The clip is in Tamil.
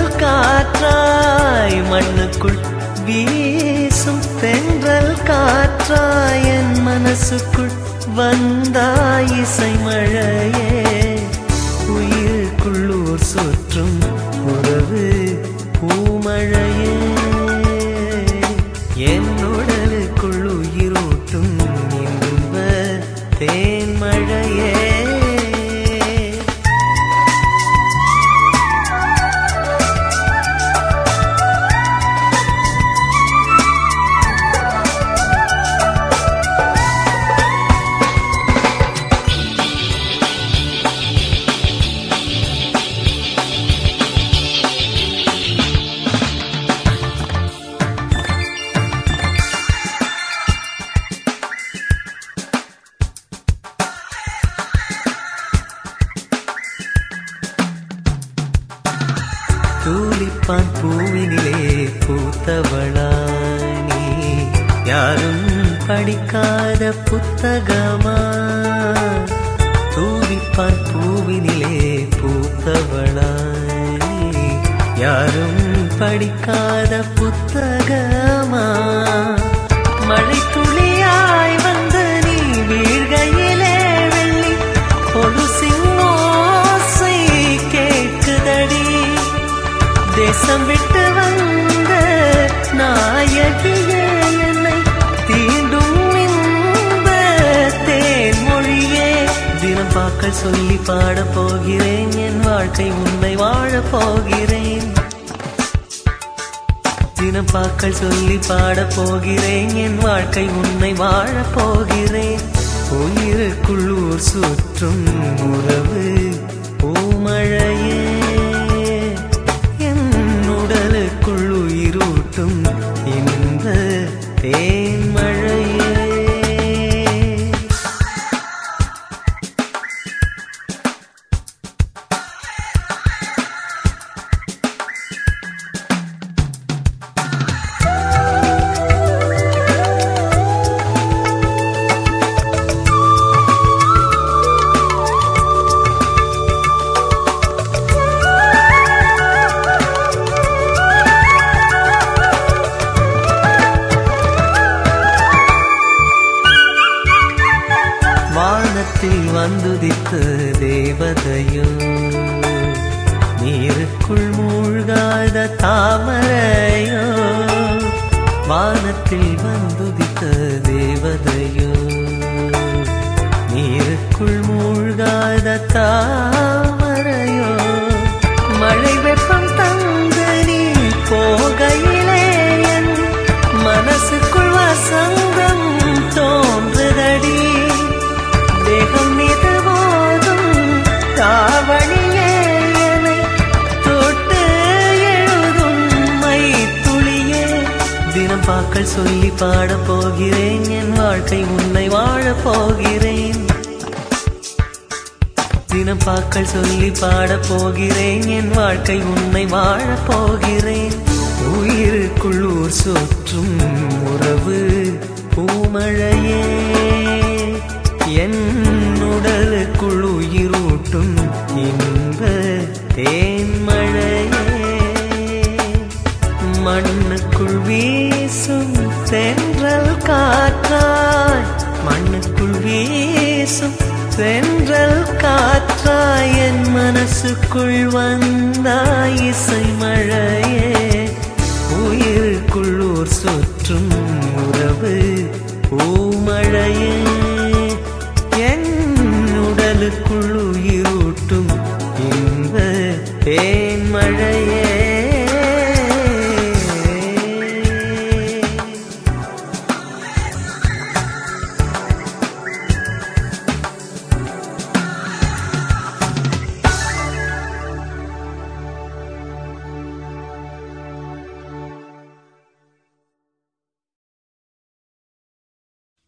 காற்றாய் மண்ணுக்குள் வீசும் தென்றல் காற்றாய் என் மனசுக்குள் வந்தாய் இசை மழையே உயிருக்குள்ளூர் சுற்றும் உறவு பூமழையே என் உடலுக்குள் உயிரூட்டும் இன்ப தேன்மழையே தூளிப்பான் பூவினிலே பூத்தவளானி யாரும் படிக்காத புத்தகமா தூளிப்பான் பூவினிலே பூத்தவளானி யாரும் படிக்காத புத்தகமா மழை துளியாய் வந்து நீ வீழ்கையிலே வெள்ளி கொலுசின் ஓசை கேட்குதடி தேசம் விட்டு வந்த நாயகியே என்னை தீண்டும் இந்த தேன்மொழியே தினம் பாக்கள் சொல்லி பாடப் போகிறேன் என் வாழ்க்கை உன்னை வாழப் போகிறேன் தினம் பாக்கள் சொல்லி பாடப் போகிறேன் என் வாழ்க்கை உன்னை வாழப் போகிறேன் உயிருக்குள்ளூர் சுற்றும் உறவு பூமழையே என் உடலுக்குள் உயிரூட்டும் இந்த தேன்மழையே வானத்தில் வந்துதித்த தேவதையோ நீருக்குள் மூழ்காத தாமரையோ வானத்தில் வந்துதித்த தேவதையோ நீருக்குள் மூழ்காத தாமரையோ மழை வெப்பம் தந்து நீ போகையிலே என் மனசுக்குள் வசந்தம் தோன்றுதடி தேகம் மீது போதும் தாவணியே என்னை தொட்டு எழுதும் மை துளியே தினம் பாக்கள் சொல்லி பாடப் போகிறேன் என் வாழ்க்கை உன்னை வாழப் போகிறேன் தினம் பாக்கள் சொல்லி பாடப் போகிறேன் என் வாழ்க்கை உன்னை வாழப் போகிறேன் உயிருக்குள்ளூர் சுற்றும் உறவு பூமழையே என் உடலுக்குள் உயிரூட்டும் இன்ப தேன்மழையே மண்ணுக்குள் வீசும் தென்றல் காற்றாய் மண்ணுக்குள் வீசும் தென்றல் காற்றாய் என் மனசுக்குள் வந்தாய் இசை